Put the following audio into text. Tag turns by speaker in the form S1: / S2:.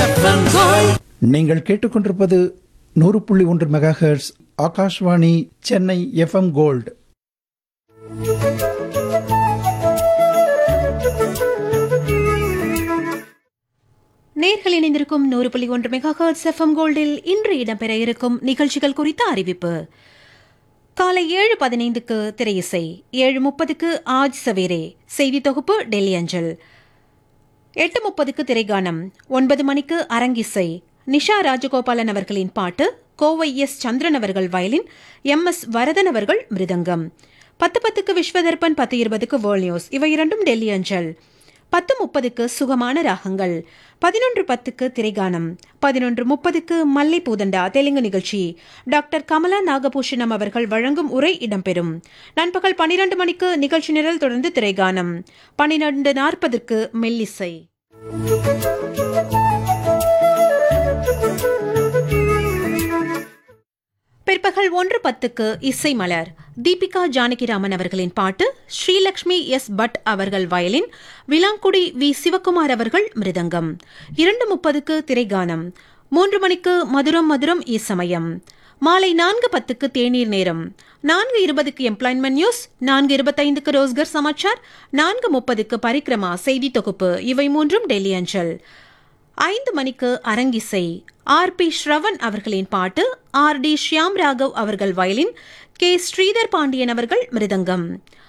S1: FM gold
S2: நீங்கள் கேட்டுக்கொண்டிருப்பது நூறு புள்ளி ஒன்று mega hertz Akashvani Chennai FM gold
S3: நேர்கள் இணைந்திருக்கும் நூறு புள்ளி ஒன்று மெகா ஹர்ட்ஸ் எஃப்எம் கோல்டில் இன்று இடம்பெற இருக்கும் நிகழ்ச்சிகள் குறித்த அறிவிப்பு காலை ஏழு பதினைந்துக்கு திரையிசை ஏழு முப்பதுக்கு ஆஜ் சவேரே செய்தி தொகுப்பு டெல்லி அஞ்சல் எட்டு முப்பதுக்கு திரைகானம் ஒன்பது மணிக்கு அரங்கிசை நிஷா ராஜகோபாலன் அவர்களின் பாட்டு கோவை எஸ் சந்திரன் அவர்கள் வயலின் எம் எஸ் வரதன் அவர்கள் மிருதங்கம் பத்து பத்துக்கு விஸ்வதர்பன் பத்து இருபதுக்கு வேர்ல்ட் நியூஸ் இவை இரண்டும் டெல்லி அஞ்சல் பத்து முப்பதுக்கு சுகமான ராகங்கள் பதினொன்று பத்துக்கு திரைகானம் பதினொன்று முப்பதுக்கு மல்லை பூதண்டா தெலுங்கு நிகழ்ச்சி டாக்டர் கமலா நாகபூஷணம் அவர்கள் வழங்கும் உரை இடம்பெறும் நண்பகல் பனிரெண்டு மணிக்கு நிகழ்ச்சி நிரல் தொடர்ந்து திரைகானம் பனிரெண்டு நாற்பதுக்கு மெல்லிசை பிற்பகல் ஒன்று பத்துக்கு இசை மலர் தீபிகா ஜானகிராமன் அவர்களின் பாட்டு ஸ்ரீலக்ஷ்மி எஸ் பட் அவர்கள் வயலின் விலாங்குடி வி சிவகுமார் அவர்கள் மிருதங்கம் இரண்டு முப்பதுக்கு திரைகானம் மூன்று மணிக்கு மதுரம் மதுரம் இசமயம் மாலை நான்கு பத்துக்கு தேநீர் நேரம் நான்கு இருபதுக்கு எம்ப்ளாய்மெண்ட் நியூஸ் நான்கு இருபத்தைந்துக்கு ரோஸ்கர் சமாச்சார் நான்கு முப்பதுக்கு பரிக்ரமா செய்தி தொகுப்பு இவை மூன்றும் டெல்லி அஞ்சல் ஐந்து மணிக்கு அரங்கிசை ஆர் பி ஸ்ரவன் அவர்களின் பாட்டு ஆர் டி ஷியாம் ராகவ் அவர்கள் வயலின் கே ஸ்ரீதர் பாண்டியன் அவர்கள் மிருதங்கம்